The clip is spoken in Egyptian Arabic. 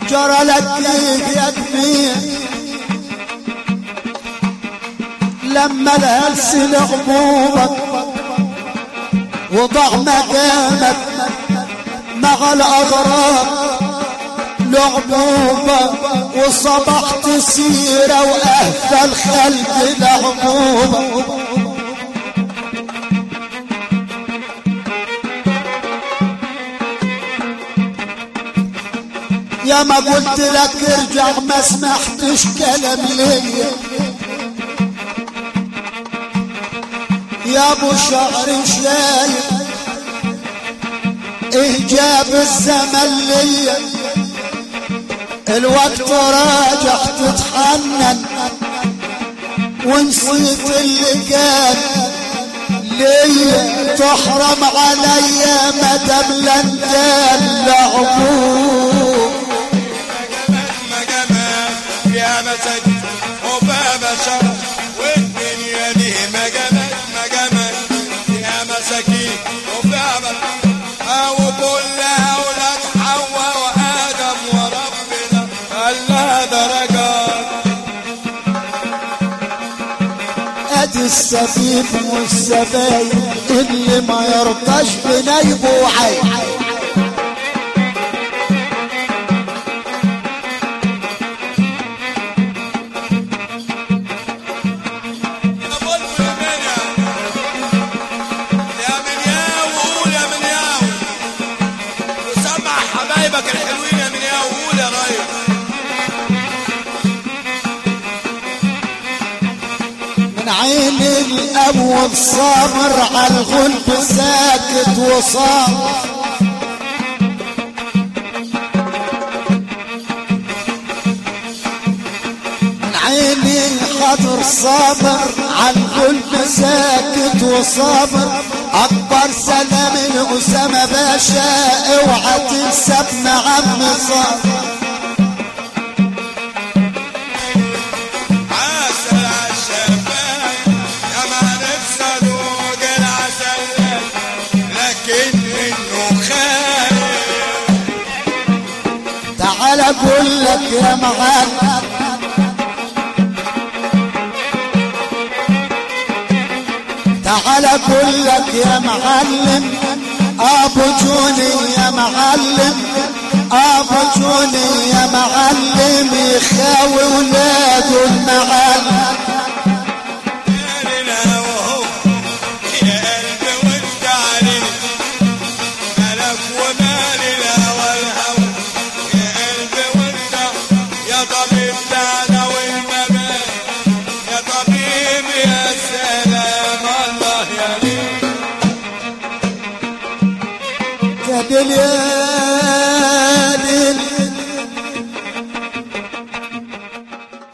جرى لك ايه يا كبير لما الهلس لغمومك وضع مقامك مع الاغراب لعبوبة وصبحت سيرة واهفى الخلق لعبوبة يا ما قلت لك ارجع ما سمحتش كلام ليا يا ابو شعر شايف ايه جاب الزمن ليا الوقت راجع تتحنن ونسيت اللي كان ليا تحرم عليا مدام لندان لعبوب ما جمال يا مساجد وباب شرف والدنيا دي ما جمال ما جمال يا مساكين وباب أو كل أولاد حواء وآدم وربنا الله درجات ادي السفيف والسبايب اللي ما يرضاش بنايبه عين أقول يا منيا يا منياو قول يا منياو وسمع حبايبك الحلوين يا منياو قول يا ريس من عين الأول صابر على الغلب ساكت وصابر من عيني خضر صابر على الغلب ساكت وصابر أكبر سلام لأسامة باشا اوعى تنسى ابن عم صابر عسل عالشفايف يا ما نفسي ادوق العسل لكن منه خايف تعال اقول لك يا معلم تعال اقول لك يا معلم ابو جوني يا معلم ابو جوني يا معلم يخاوي ولاده المعلم مالنا وهو يا قلبي وانت علينا ملك ومالنا والهوى يا قلبي وانت يا طبيب دعنا والمبات يا طبيب يا سلام الله يا ليل قبل يا